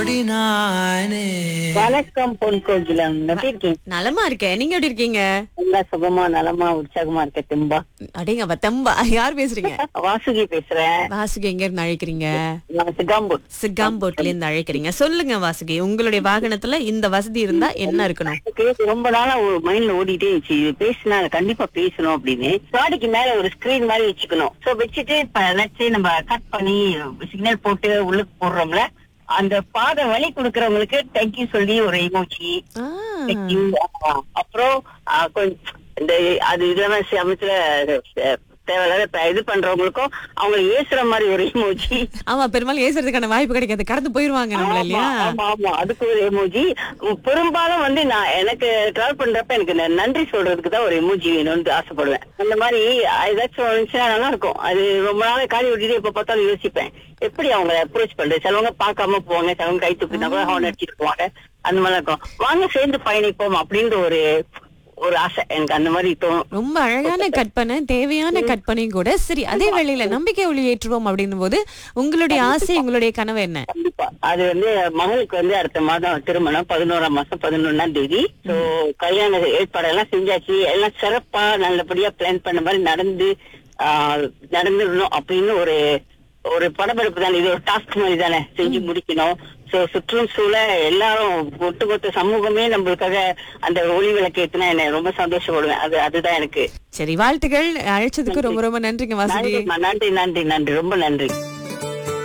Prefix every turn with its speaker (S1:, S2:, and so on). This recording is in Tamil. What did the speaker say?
S1: வணக்கம் பொன் கோகிலம் எப்படி இருக்கீங்க
S2: நலமா இருக்கேன் நீங்க எப்படி இருக்கீங்க
S1: நல்லா சுகமா நலமா உற்சாகமா இருக்க தெம்பா
S2: அடேங்க தம்பா யார் பேசுறீங்க
S1: வாசுகி பேசுறேன்
S2: வாசுகி எங்க இருந்து அழைக்கிறீங்க
S1: நான் சிகாம்பூர்
S2: சிகாம்போட்ல இருந்து அழைக்கிறீங்க சொல்லுங்க வாசுகி உங்களுடைய வாகனத்துல இந்த வசதி இருந்தா என்ன இருக்கணும்
S1: எனக்கு ரொம்ப நாளா ஒரு மைண்ட்ல ஓடிட்டே இருந்துச்சு இது பேசினா அதை கண்டிப்பா பேசணும் அப்படின்னு காடிக்கு மேல ஒரு ஸ்கிரீன் மாதிரி வச்சுக்கணும் சோ வச்சுட்டு இப்ப நினைச்சு நம்ம கட் பண்ணி சிக்னல் போட்டு உள்ளுக்கு போடுறோம்ல அந்த பாதை வழி கொடுக்கறவங்களுக்கு தேங்க்யூ சொல்லி ஒரு இமோச்சி
S2: ஆ,
S1: தேங்க்யூ அப்புறம் ஆ, கொஞ்சம் இந்த அது இதெல்லாம் சமயத்துல தேவையில்லாத இப்ப இது பண்றவங்களுக்கும் அவங்க ஏசுற மாதிரி ஒரு இமோஜி
S2: ஆமா பெரும்பாலும் ஏசுறதுக்கான வாய்ப்பு கிடைக்காது கடந்து போயிருவாங்க நம்மள இல்லையா
S1: ஆமா ஆமா அதுக்கு ஒரு எமோஜி பெரும்பாலும் வந்து நான் எனக்கு டிராவல் பண்றப்ப எனக்கு ந- நன்றி சொல்றதுக்கு தான் ஒரு எமோஜி வேணும்னு ஆசைப்படுவேன் அந்த மாதிரி ஏதாச்சும் வந்துச்சுன்னா நல்லா இருக்கும் அது ரொம்ப நாள் காலி விட்டுட்டு எப்ப பார்த்தாலும் யோசிப்பேன் எப்படி அவங்கள அப்ரோச் பண்றது சிலவங்க பார்க்காம போவாங்க சிலவங்க கை தூக்கினா கூட ஹார்ன் அடிச்சிட்டு போவாங்க அந்த மாதிரி இருக்கும் வாங்க சேர்ந்து பயணிப்போம் அப்படின்ற ஒரு ஒரு ஆசை எனக்கு அந்த மாதிரி தோணும்
S2: ரொம்ப அழகான கற்பனை தேவையான கற்பனையும் கூட சரி அதே வேளையில நம்பிக்கை ஒளி ஏற்றுவோம் அப்படின்னும் போது உங்களுடைய ஆசை உங்களுடைய கனவு என்ன
S1: கண்டிப்பா அது வந்து மகளுக்கு வந்து அடுத்த மாதம் திருமணம் பதினோராம் மாசம் பதினொன்னாம் தேதி சோ கல்யாண ஏற்பாடெல்லாம் செஞ்சாச்சு எல்லாம் சிறப்பா நல்லபடியா பிளான் பண்ண மாதிரி நடந்து ஆஹ், நடந்துடணும் அப்படின்னு ஒரு ஒரு படபடப்பு தானே இது ஒரு டாஸ்க் மாதிரி தானே செஞ்சு முடிக்கணும் சோ சுற்றும் சூழல் எல்லாரும் ஒட்டுமொத்த சமூகமே நம்மளுக்காக அந்த ஒளி விளக்கு ஏத்துனா என்ன ரொம்ப சந்தோஷப்படுவேன் அது அதுதான் எனக்கு
S2: சரி வாழ்த்துக்கள் அழைச்சதுக்கு ரொம்ப ரொம்ப நன்றிங்க வாசுகி
S1: நன்றி நன்றி நன்றி நன்றி ரொம்ப நன்றி